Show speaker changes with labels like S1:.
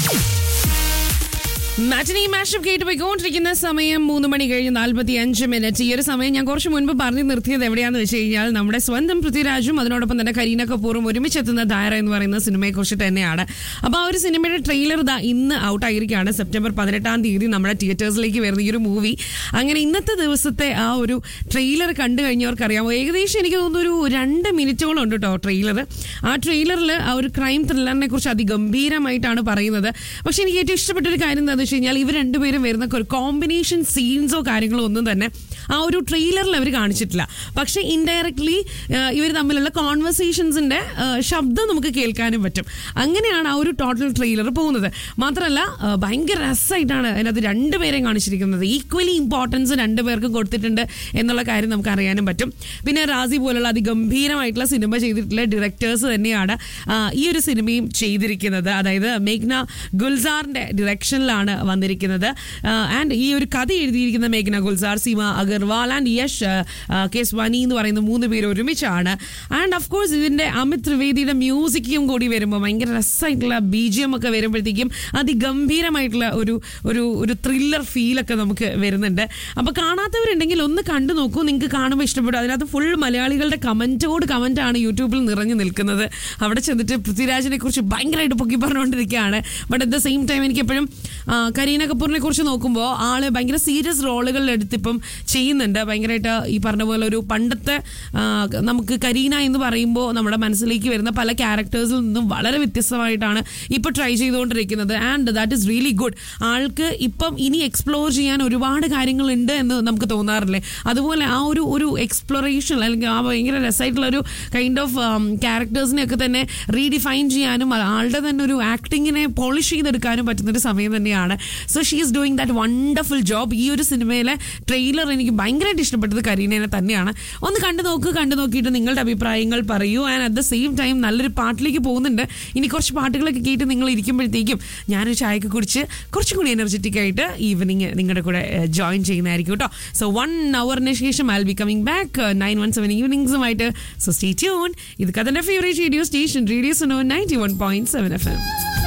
S1: മാറ്റിനി mashup കേട്ട് പോയിക്കൊണ്ടിരിക്കുന്ന സമയം മൂന്ന് മണി കഴിഞ്ഞ് നാൽപ്പത്തി അഞ്ച് മിനിറ്റ് ഈ ഒരു സമയം ഞാൻ കുറച്ച് മുൻപ് പറഞ്ഞു നിർത്തിയത് എവിടെയാന്ന് വെച്ച് കഴിഞ്ഞാൽ നമ്മുടെ സ്വന്തം പൃഥ്വിരാജും അതിനോടൊപ്പം തന്നെ കരീന കപൂറും ഒരുമിച്ചെത്തുന്ന ധാര എന്ന് പറയുന്ന സിനിമയെ കുറിച്ച് തന്നെയാണ് അപ്പോൾ ആ ഒരു സിനിമയുടെ ട്രെയിലർ ഇതാ ഇന്ന് ഔട്ട് ആയിരിക്കുകയാണ് സെപ്റ്റംബർ പതിനെട്ടാം തീയതി നമ്മുടെ തിയേറ്റേഴ്സിലേക്ക് വരുന്ന ഈ ഒരു മൂവി അങ്ങനെ ഇന്നത്തെ ദിവസത്തെ ആ ഒരു ട്രെയിലർ കണ്ടു കഴിഞ്ഞവർക്ക് അറിയാമോ ഏകദേശം എനിക്ക് തോന്നുന്നു ഒരു രണ്ട് മിനിറ്റോളം ഉണ്ട് കേട്ടോ ട്രെയിലർ ആ ട്രെയിലറിൽ ആ ഒരു ക്രൈം ത്രില്ലറിനെ കുറിച്ച് അതിഗംഭീരമായിട്ടാണ് പറയുന്നത് പക്ഷെ എനിക്ക് ഏറ്റവും ഇഷ്ടപ്പെട്ട ഒരു കാര്യം എന്താണെന്ന് വെച്ച് കഴിഞ്ഞാൽ ഇവർ രണ്ടുപേരും വരുന്ന ഒരു കോമ്പിനേഷൻ സീൻസോ കാര്യങ്ങളോ ഒന്നും തന്നെ ആ ഒരു ട്രെയിലറിൽ അവർ കാണിച്ചിട്ടില്ല പക്ഷെ ഇൻഡയറക്ട്ലി ഇവർ തമ്മിലുള്ള കോൺവെർസേഷൻസിന്റെ ശബ്ദം നമുക്ക് കേൾക്കാനും പറ്റും അങ്ങനെയാണ് ആ ഒരു ടോട്ടൽ ട്രെയിലർ പോകുന്നത് മാത്രമല്ല ആ, ഭയങ്കര രസമായിട്ടാണ് അതിനകത്ത് രണ്ടുപേരെയും കാണിച്ചിരിക്കുന്നത് ഈക്വലി ഇമ്പോർട്ടൻസ് രണ്ടുപേർക്കും കൊടുത്തിട്ടുണ്ട് എന്നുള്ള കാര്യം നമുക്ക് അറിയാനും പറ്റും പിന്നെ റാസി പോലുള്ള അതിഗംഭീരമായിട്ടുള്ള സിനിമ ചെയ്തിട്ടുള്ള ഡയറക്ടേഴ്സ് തന്നെയാണ് ആ, ഈ ഒരു സിനിമയും ചെയ്തിരിക്കുന്നത് അതായത് മേഘ്ന ഗുൽസാറിന്റെ ഡിറക്ഷനിലാണ് വന്നിരിക്കുന്നത് ആൻഡ് ഈ ഒരു കഥ എഴുതിയിരിക്കുന്ന മേഘ്ന ഗുൽസാർ സീമ അഗർവാൾ ആൻഡ് യശ് ആ, ആ, കെ സ്വാനി എന്ന് പറയുന്ന മൂന്ന് പേര് ഒരുമിച്ചാണ് ആൻഡ് ഓഫ് കോഴ്സ് ഇതിന്റെ അമിത് ത്രിവേദിയുടെ മ്യൂസിക്കും കൂടി വരുമ്പോൾ ഭയങ്കര രസമായിട്ടുള്ള ബി ജി എം ഒക്കെ വരുമ്പോഴത്തേക്കും അതിഗംഭീരമായിട്ടുള്ള ഒരു ഒരു ഒരു ത്രില്ലർ ഫീലൊക്കെ നമുക്ക് വരുന്നുണ്ട് അപ്പോൾ കാണാത്തവരുണ്ടെങ്കിൽ ഒന്ന് കണ്ടു നോക്കൂ നിങ്ങൾക്ക് കാണുമ്പോൾ ഇഷ്ടപ്പെടും അതിനകത്ത് ഫുൾ മലയാളികളുടെ കമൻറ്റോട് കമൻ്റ് ആണ് യൂട്യൂബിൽ നിറഞ്ഞു നിൽക്കുന്നത് അവിടെ ചെന്നിട്ട് പൃഥ്വിരാജിനെ കുറിച്ച് ഭയങ്കരമായിട്ട് പൊക്കി പറഞ്ഞുകൊണ്ടിരിക്കുകയാണ് but at the same time എനിക്ക് എപ്പോഴും കരീന കപൂറിനെ കുറിച്ച് നോക്കുമ്പോൾ ആള് ഭയങ്കര സീരിയസ് റോളുകളിൽ എടുത്തിപ്പം ചെയ്യുന്നുണ്ട് ഭയങ്കരമായിട്ട് ഈ പറഞ്ഞ പോലെ ഒരു പണ്ടത്തെ ആ, നമുക്ക് കരീന എന്ന് പറയുമ്പോൾ നമ്മുടെ മനസ്സിലേക്ക് വരുന്ന പല ക്യാരക്ടേഴ്സിൽ നിന്നും വളരെ വ്യത്യസ്തമായിട്ടാണ് ഇപ്പോൾ ട്രൈ ചെയ്തുകൊണ്ടിരിക്കുന്നത് and that is really good ആൾക്ക് ഇപ്പം ഇനി എക്സ്പ്ലോർ ചെയ്യാൻ ഒരുപാട് കാര്യങ്ങളുണ്ട് എന്ന് നമുക്ക് തോന്നാറില്ലേ അതുപോലെ ആ ഒരു ഒരു എക്സ്പ്ലോറേഷൻ അല്ലെങ്കിൽ ആ ഭയങ്കര രസമായിട്ടുള്ള ഒരു കൈൻഡ് ഓഫ് ക്യാരക്ടേഴ്സിനെ ഒക്കെ തന്നെ റീഡിഫൈൻ ചെയ്യാനും ആ- ആളുടെ തന്നെ ഒരു ആക്ടിങ്ങിനെ പോളിഷ് ചെയ്തെടുക്കാനും പറ്റുന്ന ഒരു സമയം തന്നെയാണ് so she is doing that wonderful job ഈ ഒരു സിനിമയിലെ ട്രെയിലർ എനിക്ക് ഭയങ്കരമായിട്ട് ഇഷ്ടപ്പെട്ടത് കരീനേനെ തന്നെയാണ് ഒന്ന് കണ്ടു നോക്ക് കണ്ടു നോക്കിയിട്ട് നിങ്ങളുടെ അഭിപ്രായങ്ങൾ പറയൂ and at the same time നല്ലൊരു പാട്ടിലേക്ക് പോകുന്നുണ്ട് ഇനി കുറച്ച് പാട്ടുകളൊക്കെ കേട്ട് നിങ്ങൾ ഇരിക്കുമ്പോഴത്തേക്കും ഞാനൊരു ചായക്ക് കുടിച്ച് കുറച്ചും കൂടി എനർജറ്റിക് ആയിട്ട് ഈവനിങ് നിങ്ങളുടെ കൂടെ ജോയിൻ ചെയ്യുന്നതായിരിക്കും കേട്ടോ സോ വൺ അവറിന് ശേഷം I be coming back nine one seven ഈവനിങ്സുമായിട്ട് സോ സ്റ്റേ ട്യൂൺ ഇത് കഥന്റെ favourite radio station radio Suno ninety one point seven F M